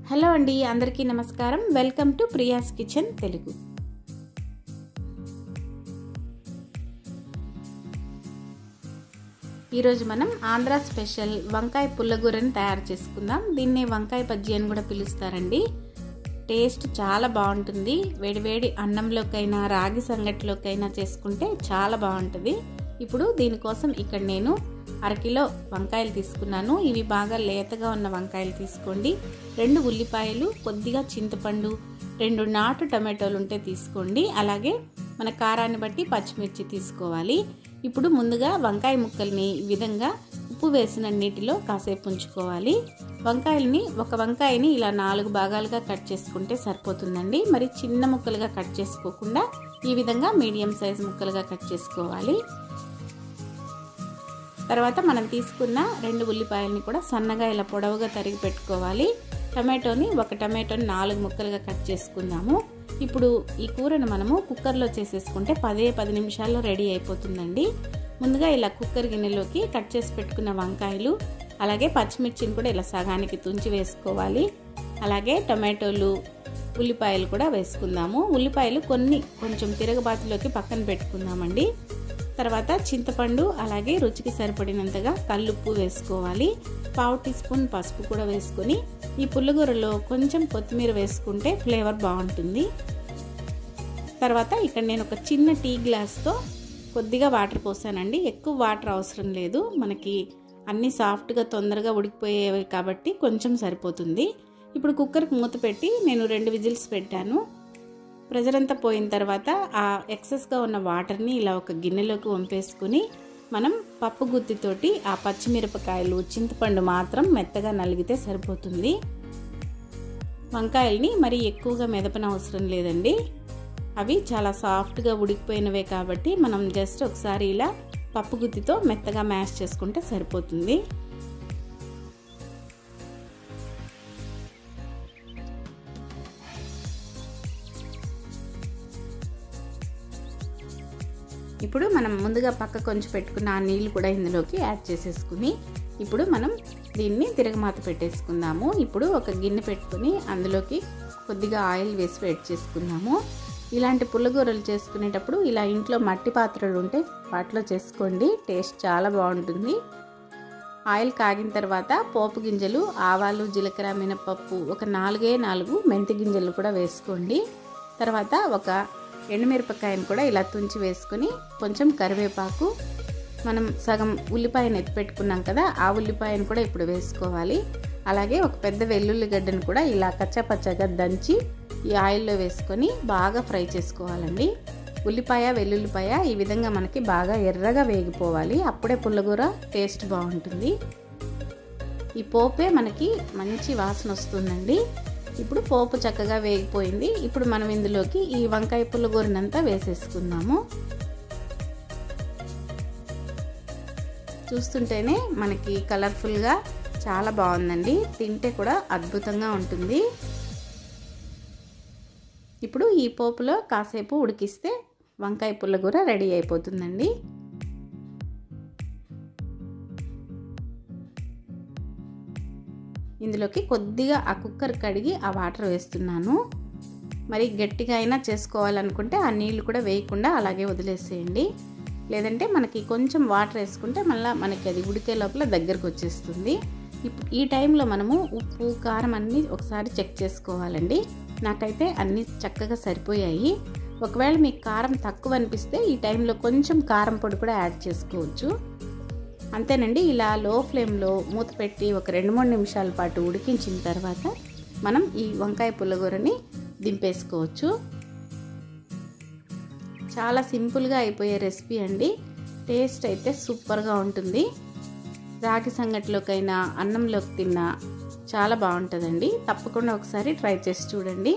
hello అండి అందరికీ నమస్కారం welcome to Priya's kitchen Telugu ఈరోజు మనం ఆంధ్ర స్పెషల్ వంకాయ పుల్లగూరని తయారు చేసుకుందాం దీన్ని వంకాయ బజ్జీ అని కూడా పిలుస్తారండి టేస్ట్ చాలా బాగుంటుంది వేడివేడి అన్నంలోకైనా రాగి సంగటిలోకైనా చేసుకుంటే చాలా బాగుంటుంది ఇప్పుడు దీనికోసం ఇక్కడ నేను అరకిలో వంకాయలు తీసుకున్నాను ఇవి బాగా లేతగా ఉన్న వంకాయలు తీసుకోండి రెండు ఉల్లిపాయలు కొద్దిగా చింతపండు రెండు నాటు టమాటోలు ఉంటే తీసుకోండి అలాగే మన కారాన్ని బట్టి పచ్చిమిర్చి తీసుకోవాలి ఇప్పుడు ముందుగా వంకాయ ముక్కల్ని ఈ విధంగా ఉప్పు వేసిన నీటిలో కాసేపు ఉంచుకోవాలి వంకాయల్ని ఒక వంకాయని ఇలా నాలుగు భాగాలుగా కట్ చేసుకుంటే సరిపోతుందండి మరి చిన్న ముక్కలుగా కట్ చేసుకోకుండా ఈ విధంగా మీడియం సైజ్ ముక్కలుగా కట్ చేసుకోవాలి తర్వాత మనం తీసుకున్న రెండు ఉల్లిపాయలని కూడా సన్నగా ఇలా పొడవుగా తరిగి పెట్టుకోవాలి టమాటోని ఒక టమాటోని నాలుగు ముక్కలుగా కట్ చేసుకుందాము ఇప్పుడు ఈ కూరను మనము కుక్కర్లో చేసేసుకుంటే పదే పది నిమిషాల్లో రెడీ అయిపోతుందండి ముందుగా ఇలా కుక్కర్ గిన్నెలోకి కట్ చేసి పెట్టుకున్న వంకాయలు అలాగే పచ్చిమిర్చిని కూడా ఇలా సగానికి తుంచి వేసుకోవాలి అలాగే టమాటోలు ఉల్లిపాయలు కూడా వేసుకుందాము ఉల్లిపాయలు కొన్ని కొంచెం తిరగబాతులోకి పక్కన పెట్టుకుందామండి తర్వాత చింతపండు అలాగే రుచికి సరిపడినంతగా కల్లుప్పు వేసుకోవాలి పావు టీ స్పూన్ పసుపు కూడా వేసుకొని ఈ పుల్లగూరలో కొంచెం కొత్తిమీర వేసుకుంటే ఫ్లేవర్ బాగుంటుంది తర్వాత ఇక్కడ నేను ఒక చిన్న టీ గ్లాస్తో కొద్దిగా వాటర్ పోసానండి ఎక్కువ వాటర్ అవసరం లేదు మనకి అన్నీ సాఫ్ట్గా తొందరగా ఉడికిపోయేవి కాబట్టి కొంచెం సరిపోతుంది ఇప్పుడు కుక్కర్కి మూత పెట్టి నేను రెండు విజిల్స్ పెట్టాను ప్రెజర్ అంతా పోయిన తర్వాత ఆ ఎక్సెస్గా ఉన్న వాటర్ని ఇలా ఒక గిన్నెలోకి వంపేసుకుని మనం పప్పు గుత్తితోటి ఆ పచ్చిమిరపకాయలు చింతపండు మాత్రం మెత్తగా నలిగితే సరిపోతుంది వంకాయల్ని మరి ఎక్కువగా మెదపన అవసరం లేదండి అవి చాలా సాఫ్ట్గా ఉడికిపోయినవే కాబట్టి మనం జస్ట్ ఒకసారి ఇలా పప్పు గుత్తితో మెత్తగా మ్యాష్ చేసుకుంటే సరిపోతుంది ఇప్పుడు మనం ముందుగా పక్క కొంచెం పెట్టుకున్న ఆ నీళ్ళు కూడా ఇందులోకి యాడ్ చేసేసుకుని ఇప్పుడు మనం దీన్ని తిరగమాత పెట్టేసుకుందాము ఇప్పుడు ఒక గిన్నె పెట్టుకుని అందులోకి కొద్దిగా ఆయిల్ వేసి వేడి చేసుకుందాము ఇలాంటి పుల్లగూరలు చేసుకునేటప్పుడు ఇలా ఇంట్లో మట్టి పాత్రలు ఉంటే వాటిలో చేసుకోండి టేస్ట్ చాలా బాగుంటుంది ఆయిల్ కాగిన తర్వాత పోపు గింజలు ఆవాలు జీలకర్ర మినపప్పు ఒక నాలుగే నాలుగు మెంతి గింజలు కూడా వేసుకోండి తర్వాత ఒక ఎండుమిరపకాయను కూడా ఇలా తుంచి వేసుకొని కొంచెం కరివేపాకు మనం సగం ఉల్లిపాయను ఎత్తి పెట్టుకున్నాం కదా ఆ ఉల్లిపాయను కూడా ఇప్పుడు వేసుకోవాలి అలాగే ఒక పెద్ద వెల్లుల్లి గడ్డను కూడా ఇలా కచ్చపచ్చగా దంచి ఈ ఆయిల్లో వేసుకొని బాగా ఫ్రై చేసుకోవాలండి ఉల్లిపాయ వెల్లుల్లిపాయ ఈ విధంగా మనకి బాగా ఎర్రగా వేగిపోవాలి అప్పుడే పుల్లగూర టేస్ట్ బాగుంటుంది ఈ పోపే మనకి మంచి వాసన వస్తుందండి ఇప్పుడు పోపు చక్కగా వేగిపోయింది ఇప్పుడు మనం ఇందులోకి ఈ వంకాయ పుల్లగూరనంతా వేసేసుకుందాము చూస్తుంటేనే మనకి కలర్ఫుల్గా చాలా బాగుందండి తింటే కూడా అద్భుతంగా ఉంటుంది ఇప్పుడు ఈ పోపులో కాసేపు ఉడికిస్తే వంకాయ పుల్లగూర రెడీ అయిపోతుందండి ఇందులోకి కొద్దిగా ఆ కుక్కర్ కడిగి ఆ వాటర్ వేస్తున్నాను మరి గట్టిగా అయినా చేసుకోవాలనుకుంటే ఆ నీళ్ళు కూడా వేయకుండా అలాగే వదిలేసేయండి లేదంటే మనకి కొంచెం వాటర్ వేసుకుంటే మళ్ళీ మనకి అది ఉడికే లోపల దగ్గరకు వచ్చేస్తుంది ఈ టైంలో మనము ఉప్పు కారం అన్నీ ఒకసారి చెక్ చేసుకోవాలండి నాకైతే అన్నీ చక్కగా సరిపోయాయి ఒకవేళ మీకు కారం తక్కువ అనిపిస్తే ఈ టైంలో కొంచెం కారం పొడి కూడా యాడ్ చేసుకోవచ్చు అంతేనండి ఇలా లో ఫ్లేమ్లో మూత పెట్టి ఒక రెండు మూడు నిమిషాల పాటు ఉడికించిన తర్వాత మనం ఈ వంకాయ పుల్లగూరని దింపేసుకోవచ్చు చాలా సింపుల్గా అయిపోయే రెసిపీ అండి టేస్ట్ అయితే సూపర్గా ఉంటుంది రాగి సంగటిలోకైనా అన్నంలోకి తిన్నా చాలా బాగుంటుందండి తప్పకుండా ఒకసారి ట్రై చేసి చూడండి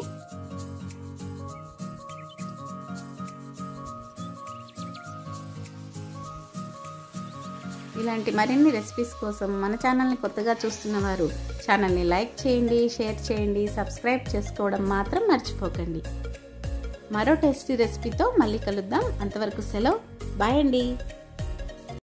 ఇలాంటి మరిన్ని రెసిపీస్ కోసం మన ఛానల్ని కొత్తగా చూస్తున్న వారు ఛానల్ని లైక్ చేయండి షేర్ చేయండి సబ్స్క్రైబ్ చేసుకోవడం మాత్రం మర్చిపోకండి మరో టేస్టీ రెసిపీతో మళ్ళీ కలుద్దాం అంతవరకు సెలవు బాయ్ అండి